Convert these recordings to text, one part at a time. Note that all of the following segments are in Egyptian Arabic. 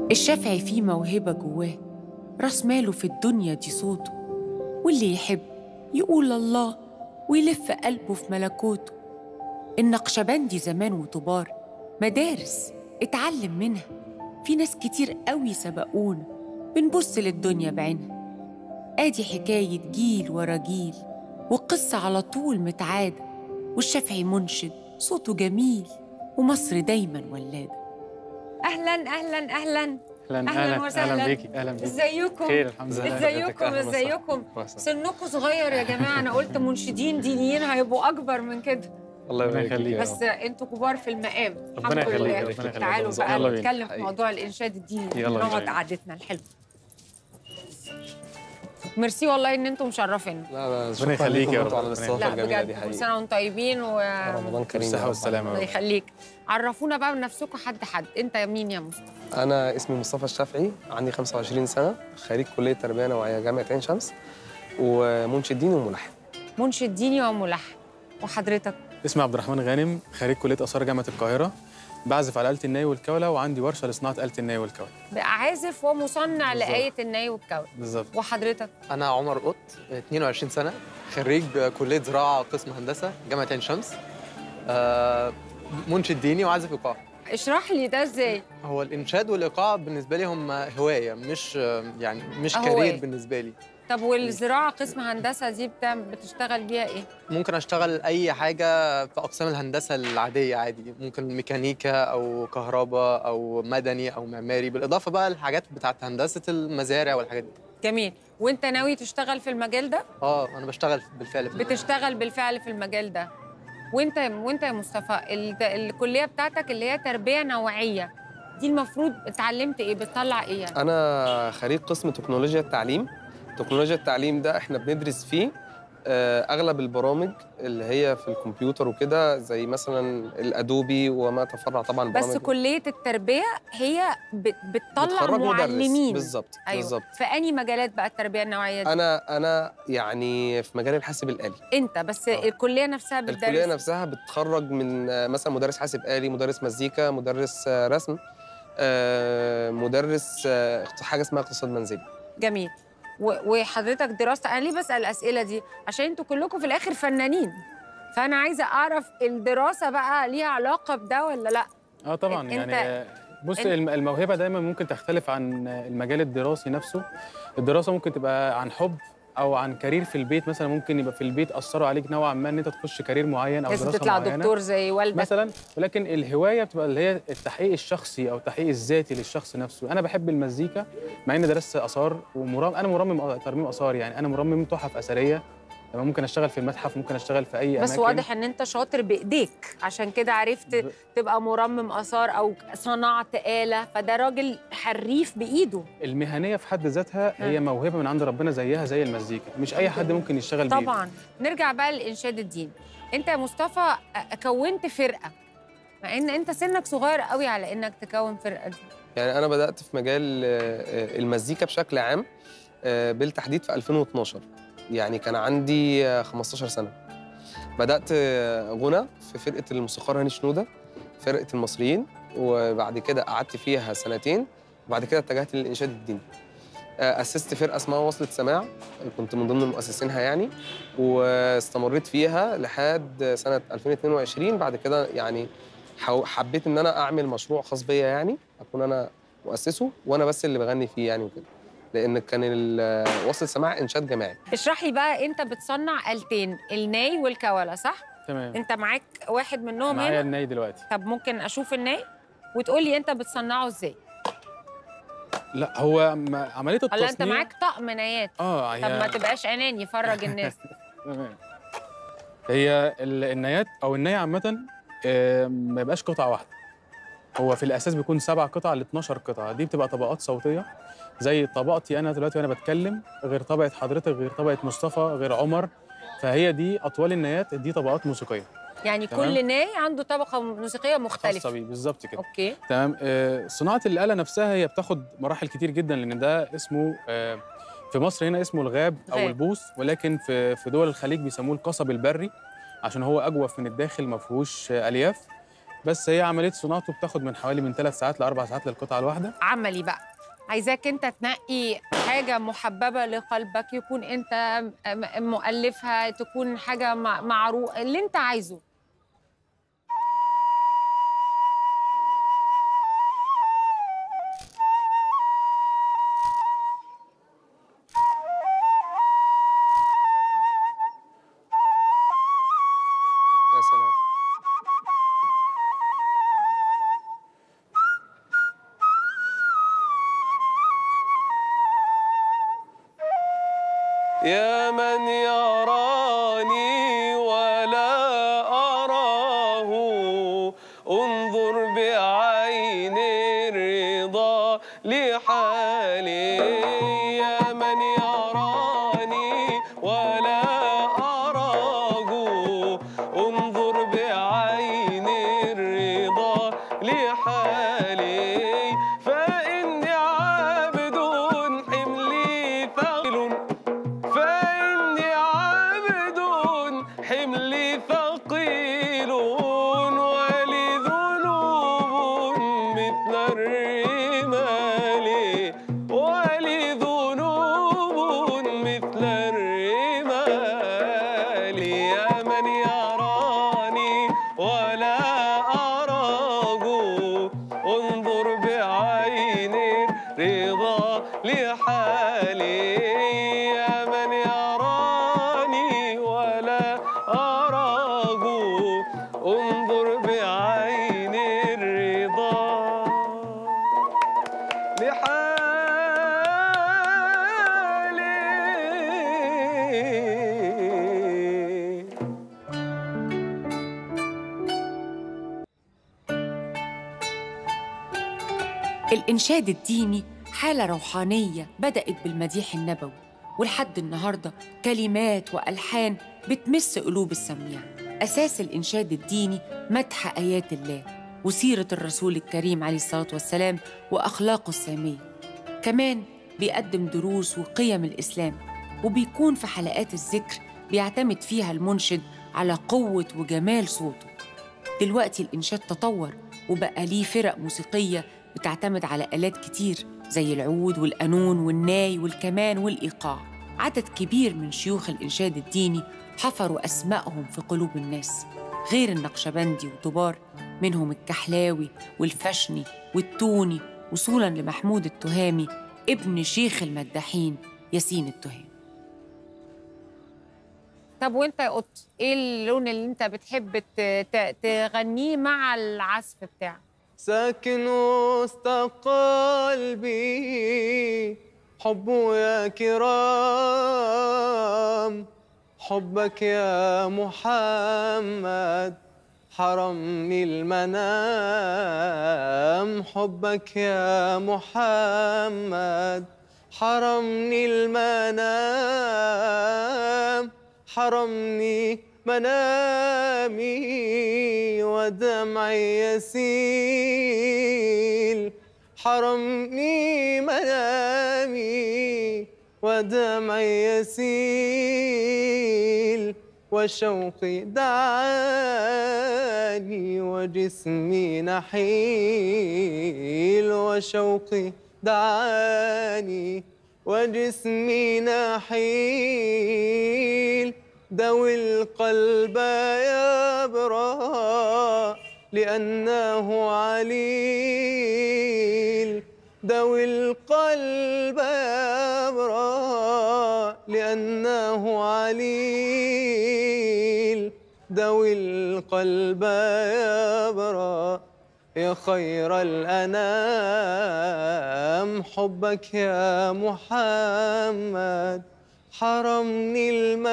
الشافعي فيه موهبة جواه راس ماله في الدنيا دي صوته واللي يحب يقول الله ويلف قلبه في ملكوته النقشبندي زمان وطبار مدارس اتعلم منها في ناس كتير قوي سبقونا بنبص للدنيا بعينها ادي حكاية جيل ورا جيل وقصة على طول متعادة والشافعي منشد صوته جميل ومصر دايما ولادة اهلا اهلا اهلا اهلا أهلاً وسهلاً. اهلا بيكي اهلا بيكي ازيكم خير الحمد لله ازيكم ازيكم سنكم صغير يا جماعه انا قلت منشدين دينيين هيبقوا اكبر من كده الله ربنا يبارك يخليك. فيك يا بس انتوا كبار في المقام ربنا الحمد يخليك، لله ربنا يخليك. تعالوا يلا بقى بينا. نتكلم في حقيقي. موضوع الانشاد الديني يلا نقعد بينا. قعدتنا الحلوه ميرسي والله ان انتم مشرفين لا لا ربنا شكرا يخليك ليكم يا انتوا رب. على ربنا الاستضافه لا الجميله بجد دي كل حقيقي سنه وانتم طيبين و رمضان كريم بالصحة يا رب والسلامة. الله عليكم. يخليك عرفونا بقى بنفسكم حد حد انت مين يا مصطفى انا اسمي مصطفى الشافعي عندي 25 سنه خريج كليه تربيه نوعيه جامعه عين شمس ومنشد ديني وملحن منشد ديني وملحن وحضرتك اسمي عبد الرحمن غانم خريج كلية آثار جامعة القاهرة بعزف على آلة الناي والكولة وعندي ورشة لصناعة آلة الناي والكولة بقى عازف ومصنع بالظبط. لآية الناي والكون بالظبط وحضرتك أنا عمر قط 22 سنة خريج كلية زراعة قسم هندسة جامعة عين شمس آه، منشد ديني وعازف إيقاع اشرح لي ده ازاي هو الإنشاد والإيقاع بالنسبة لي هم هواية مش يعني مش هواية. كارير بالنسبة لي طب والزراعة قسم هندسة دي بتعمل بتشتغل بيها ايه؟ ممكن أشتغل أي حاجة في أقسام الهندسة العادية عادي ممكن ميكانيكا أو كهرباء أو مدني أو معماري بالإضافة بقى للحاجات بتاعت هندسة المزارع والحاجات دي جميل وانت ناوي تشتغل في المجال ده؟ اه انا بشتغل بالفعل في بتشتغل بالفعل في المجال ده وانت وانت يا مصطفى ال- الكلية بتاعتك اللي هي تربية نوعية دي المفروض اتعلمت ايه بتطلع ايه يعني؟ انا خريج قسم تكنولوجيا التعليم تكنولوجيا التعليم ده احنا بندرس فيه آه، اغلب البرامج اللي هي في الكمبيوتر وكده زي مثلا الادوبي وما تفرع طبعا بس برامج كلية التربية هي بت- بتطلع بتخرج مدرس. معلمين بالظبط ايوه بالظبط في انهي مجالات بقى التربية النوعية دي؟ انا انا يعني في مجال الحاسب الالي انت بس آه. الكلية نفسها بتدرس الكليه نفسها بتخرج من آه، مثلا مدرس حاسب آلي مدرس مزيكا مدرس آه، رسم آه، مدرس آه، حاجه اسمها اقتصاد منزلي جميل و- وحضرتك دراسة أنا ليه بسأل الأسئلة دي؟ عشان أنتوا كلكم في الآخر فنانين فأنا عايزة أعرف الدراسة بقى ليها علاقة بده ولا لأ؟ اه طبعا أنت- يعني بص أنت- الم- الموهبة دايما ممكن تختلف عن المجال الدراسي نفسه الدراسة ممكن تبقى عن حب او عن كارير في البيت مثلا ممكن يبقى في البيت اثروا عليك نوعا ما ان انت تخش كارير معين او لازم دراسه تطلع معينه دكتور زي والدك مثلا ولكن الهوايه بتبقى اللي هي التحقيق الشخصي او التحقيق الذاتي للشخص نفسه انا بحب المزيكا مع اني درست اثار ومرام انا مرمم ترميم اثار يعني انا مرمم تحف اثريه تمام ممكن اشتغل في المتحف ممكن اشتغل في اي بس اماكن واضح ان انت شاطر بايديك عشان كده عرفت ب- تبقى مرمم اثار او صنعت آلة فده راجل حريف بايده المهنيه في حد ذاتها هي موهبه من عند ربنا زيها زي المزيكا مش اي حد ممكن يشتغل بيها طبعا نرجع بقى للانشاد الديني انت يا مصطفى أ- كونت فرقه مع ان انت سنك صغير قوي على انك تكون فرقه دي يعني انا بدات في مجال آه، آه، المزيكا بشكل عام آه، بالتحديد في 2012 يعني كان عندي آه، 15 سنه بدات آه، غنى في فرقه الموسيقار هاني شنوده فرقه المصريين وبعد كده قعدت فيها سنتين وبعد كده اتجهت للانشاد الديني آه، اسست فرقه اسمها وصلة سماع كنت من ضمن مؤسسينها يعني واستمريت فيها لحد سنه 2022 بعد كده يعني حو- حبيت ان انا اعمل مشروع خاص بيا يعني اكون انا مؤسسه وانا بس اللي بغني فيه يعني وكده لان كان ال- وصل سماع انشاد جماعي اشرح لي بقى انت بتصنع آلتين الناي والكولا صح تمام انت معاك واحد منهم معايا هنا الناي دلوقتي طب ممكن اشوف الناي وتقول لي انت بتصنعه ازاي لا هو م- عمليه التصنيع ولا انت معاك طقم نايات اه طب ما هي تبقاش اناني فرج الناس تمام هي ال- النايات او الناي عامه آه، ما يبقاش قطعه واحده هو في الاساس بيكون سبع قطع ل 12 قطعه دي بتبقى طبقات صوتيه زي طبقتي انا دلوقتي وانا بتكلم غير طبقه حضرتك غير طبقه مصطفى غير عمر فهي دي اطوال النايات دي طبقات موسيقيه يعني تمام. كل ناي عنده طبقه موسيقيه خاصه مختلفه بيه بالظبط كده اوكي تمام آه، صناعه الاله نفسها هي بتاخد مراحل كتير جدا لان ده اسمه آه، في مصر هنا اسمه الغاب او غاب. البوص ولكن في في دول الخليج بيسموه القصب البري عشان هو اجوف من الداخل ما فيهوش آه، الياف بس هي عمليه صناعته بتاخد من حوالي من ثلاث ساعات لاربع ساعات للقطعه الواحده عملي بقى عايزاك انت تنقي حاجه محببه لقلبك يكون انت م- مؤلفها تكون حاجه معروف اللي انت عايزه يا سلام يا من يراني ولا أراه انظر بعين الرضا لحالي يا من يراني ولا أراه انظر بعين الرضا لحالي فإني عبد حملي ثقيل فإني عبد حملي ثقيل ولي ذنوب مثل الرمال ولي ذنوب مثل الرمال يا من يراني ولا أراه انظر بعين الرضا لحالي يا من يراني ولا أراه انظر بعين الرضا لحالي الإنشاد الديني حالة روحانية بدأت بالمديح النبوي ولحد النهاردة كلمات وألحان بتمس قلوب السميع أساس الإنشاد الديني مدح آيات الله وسيرة الرسول الكريم عليه الصلاة والسلام وأخلاقه السامية كمان بيقدم دروس وقيم الإسلام وبيكون في حلقات الذكر بيعتمد فيها المنشد على قوة وجمال صوته دلوقتي الإنشاد تطور وبقى ليه فرق موسيقية بتعتمد على آلات كتير زي العود والقانون والناي والكمان والإيقاع عدد كبير من شيوخ الإنشاد الديني حفروا أسمائهم في قلوب الناس غير النقشبندي وطبار منهم الكحلاوي والفشني والتوني وصولا لمحمود التهامي ابن شيخ المداحين ياسين التهامي طب وانت يا قط ايه اللون اللي انت بتحب ت- ت- تغنيه مع العزف بتاعك ساكن وسط قلبي حبه يا كرام حبك يا محمد حرمني المنام حبك يا محمد حرمني المنام حرمني منامي ودمعي يسيل حرمني منامي ودمعي يسيل وشوقي دعاني وجسمي نحيل وشوقي دعاني وجسمي نحيل دوي القلب يبرى لأنه عليل دوي القلب يبرى لأنه عليل دوي القلب يبرى يا خير الأنام حبك يا محمد حرمني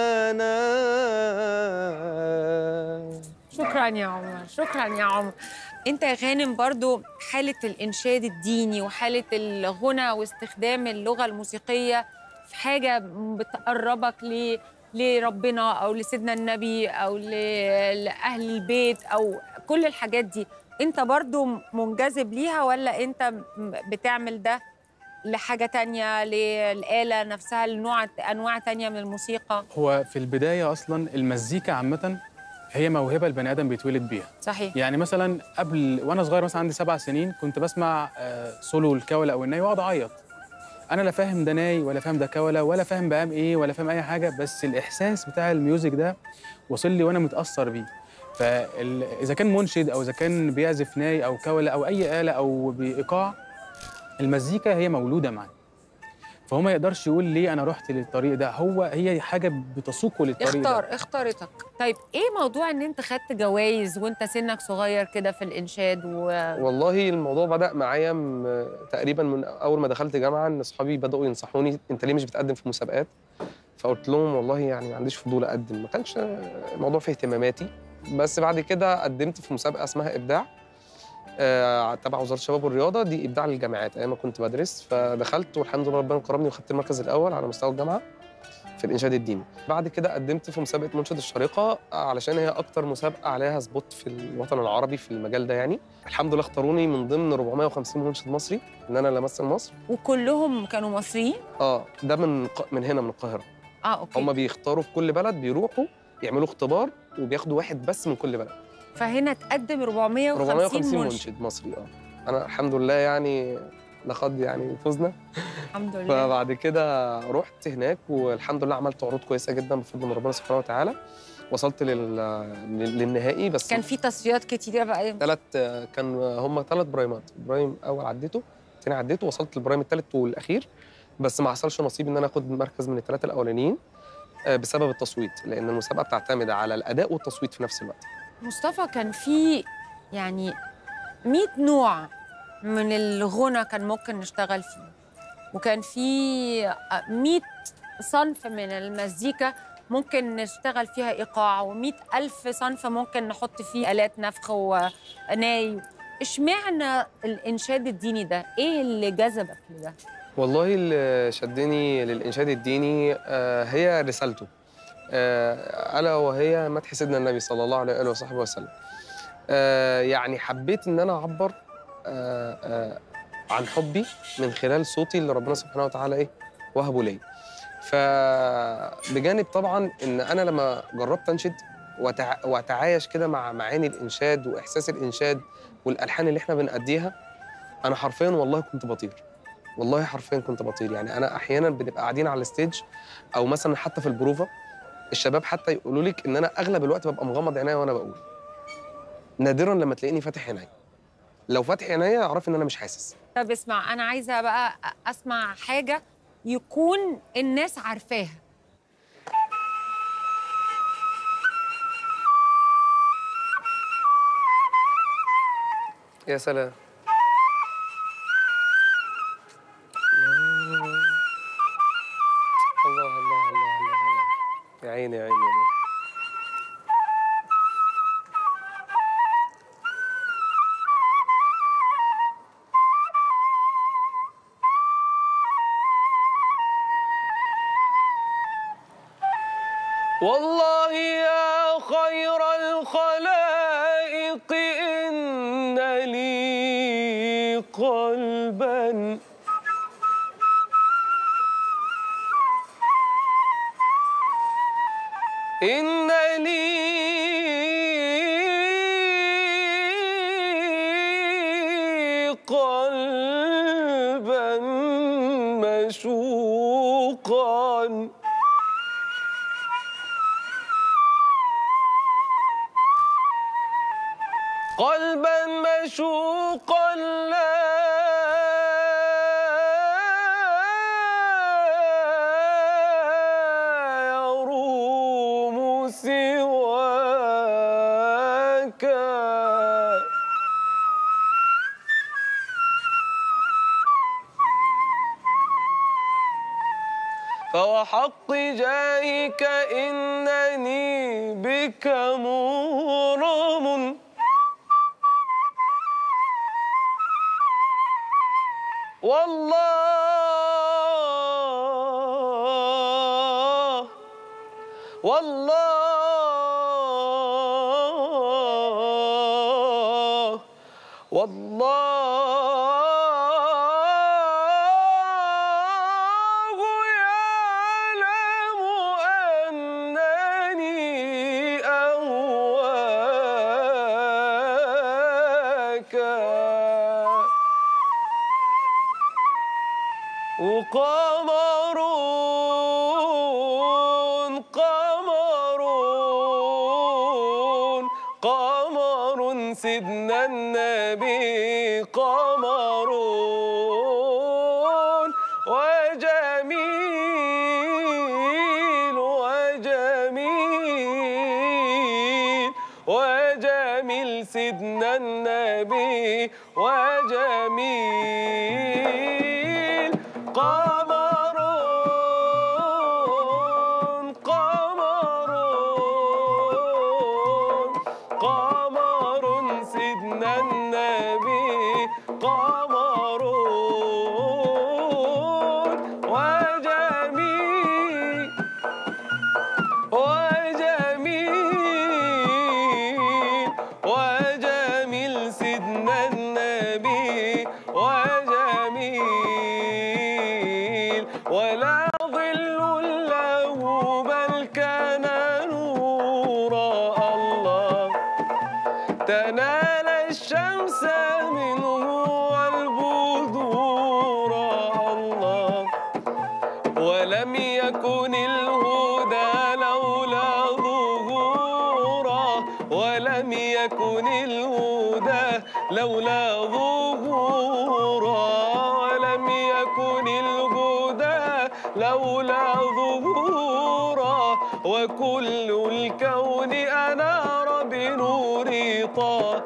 المنام شكرا يا عمر شكرا يا عمر انت يا غانم برضو حالة الإنشاد الديني وحالة الغنى واستخدام اللغة الموسيقية في حاجة بتقربك ل لربنا أو لسيدنا النبي أو ل- لأهل البيت أو كل الحاجات دي انت برضو منجذب ليها ولا انت م- بتعمل ده لحاجة تانية للآلة نفسها لنوع أنواع تانية من الموسيقى هو في البدايه اصلا المزيكا عامه هي موهبه البني ادم بيتولد بيها صحيح يعني مثلا قبل وانا صغير مثلا عندي سبع سنين كنت بسمع آه، سولو الكولا او الناي واقعد اعيط انا لا فاهم ده ناي ولا فاهم ده كولا ولا فاهم بقام ايه ولا فاهم اي حاجه بس الاحساس بتاع الميوزك ده وصل لي وانا متاثر بيه فاذا كان منشد او اذا كان بيعزف ناي او كولا او اي اله او بايقاع المزيكا هي مولوده معاه فهو ما يقدرش يقول ليه انا رحت للطريق ده هو هي حاجه بتسوقه للطريق ده اختار اختارتك طيب ايه موضوع ان انت خدت جوائز وانت سنك صغير كده في الانشاد و... والله الموضوع بدأ معايا م- تقريبا من أول ما دخلت جامعة إن أصحابي بدأوا ينصحوني أنت ليه مش بتقدم في مسابقات؟ فقلت لهم والله يعني ما عنديش فضول أقدم ما كانش الموضوع في اهتماماتي بس بعد كده قدمت في مسابقة اسمها إبداع آه، تبع وزارة الشباب والرياضة دي إبداع للجامعات أيام ما كنت بدرس فدخلت والحمد لله ربنا كرمني وخدت المركز الأول على مستوى الجامعة في الإنشاد الديني بعد كده قدمت في مسابقة منشد الشارقة علشان هي أكتر مسابقة عليها سبوت في الوطن العربي في المجال ده يعني الحمد لله اختاروني من ضمن 450 منشد مصري ان انا اللي امثل مصر وكلهم كانوا مصريين اه ده من ق- من هنا من القاهره اه اوكي هم بيختاروا في كل بلد بيروحوا يعملوا اختبار وبياخدوا واحد بس من كل بلد فهنا تقدم 450, 450 منشد منشد مصري اه انا الحمد لله يعني لقد يعني فزنا الحمد لله فبعد كده رحت هناك والحمد لله عملت عروض كويسه جدا بفضل من ربنا سبحانه وتعالى وصلت لل... لل- للنهائي بس كان في تصفيات كتيره بقى ثلاث كان هم ثلاث برايمات برايم اول عديته تاني عديته وصلت للبرايم الثالث والاخير بس ما حصلش نصيب ان انا اخد مركز من الثلاثه الاولانيين آه، بسبب التصويت لان المسابقه بتعتمد على الاداء والتصويت في نفس الوقت مصطفى كان في يعني 100 نوع من الغنى كان ممكن نشتغل فيه وكان في 100 صنف من المزيكا ممكن نشتغل فيها إيقاع و100 ألف صنف ممكن نحط فيه آلات نفخ وناي اشمعنى الإنشاد الديني ده؟ إيه اللي جذبك لده؟ والله اللي شدني للانشاد الديني آه، هي رسالته آه، الا وهي مدح سيدنا النبي صلى الله عليه واله وصحبه وسلم آه، يعني حبيت ان انا اعبر آه، آه، عن حبي من خلال صوتي اللي ربنا سبحانه وتعالى ايه وهبه لي فبجانب طبعا ان انا لما جربت انشد وتع- واتعايش كده مع معاني الانشاد واحساس الانشاد والالحان اللي احنا بنأديها انا حرفيا والله كنت بطير والله حرفيا كنت بطير يعني انا احيانا بنبقى قاعدين على الستيج او مثلا حتى في البروفه الشباب حتى يقولوا لك ان انا اغلب الوقت ببقى مغمض عينيا وانا بقول نادرا لما تلاقيني فاتح عينيا لو فاتح عينيا اعرف ان انا مش حاسس طب اسمع أنا عايزة بقى أسمع حاجة يكون الناس عارفاها يا سلام الله الله الله الله الله يا عيني يا عيني يا عيني والله يا خير الخلائق إن لي قلبا إن لي قلبا مشوقا قلبا مشوقا لا يروم سواك فوحق جاهك إنني بك مغرم والله والله والله يعلم أنني أول وقمرون قمرون قمر سيدنا النبي قمرون وجميل وجميل وجميل سيدنا النبي وجميل قمرون قمرون قمر سيدنا النبي قمرون وجميل وجميل وجميل سيدنا النبي وجميل ولا ظل له بل كان نورا الله تنال الشمس منه والبذور الله ولم يكن الهدى لولا ظهورا ولم يكن الهدى لولا ظهورا ولم يكن الهدى لولا ظهورا وكل الكون أنار بنور طه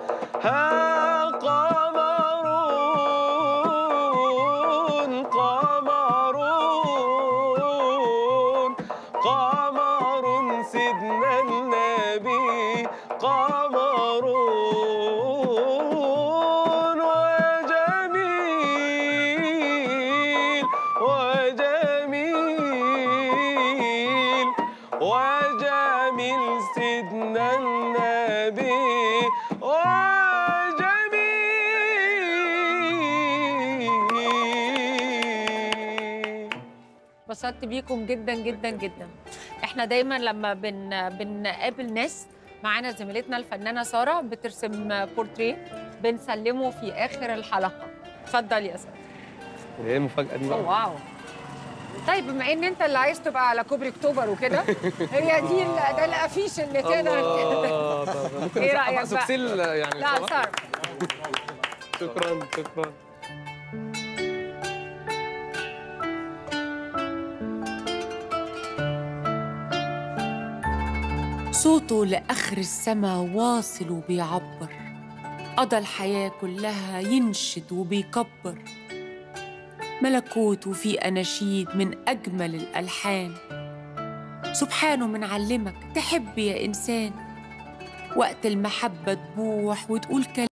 قمرون قمرون قمر سيدنا النبي قمرون وجميل وجميل وجميل سيدنا النبي وجميل اتبسطت بيكم جدا جدا جدا احنا دايما لما بن بنقابل ناس معانا زميلتنا الفنانه ساره بترسم بورتريه بنسلمه في اخر الحلقه اتفضل يا ساره ايه المفاجأة دي أوه، بقى؟ واو طيب بما ان انت اللي عايز تبقى على كوبري اكتوبر وكده هي دي ال- ده الافيش اللي كده الله طب ممكن إيه نسقف رأيك على بقى؟ سوكسيل يعني لا طبعاً. ساره شكرا شكرا صوته لآخر السما واصل وبيعبر قضى الحياة كلها ينشد وبيكبر ملكوت وفي أناشيد من أجمل الألحان سبحانه منعلمك تحب يا إنسان وقت المحبة تبوح وتقول كلام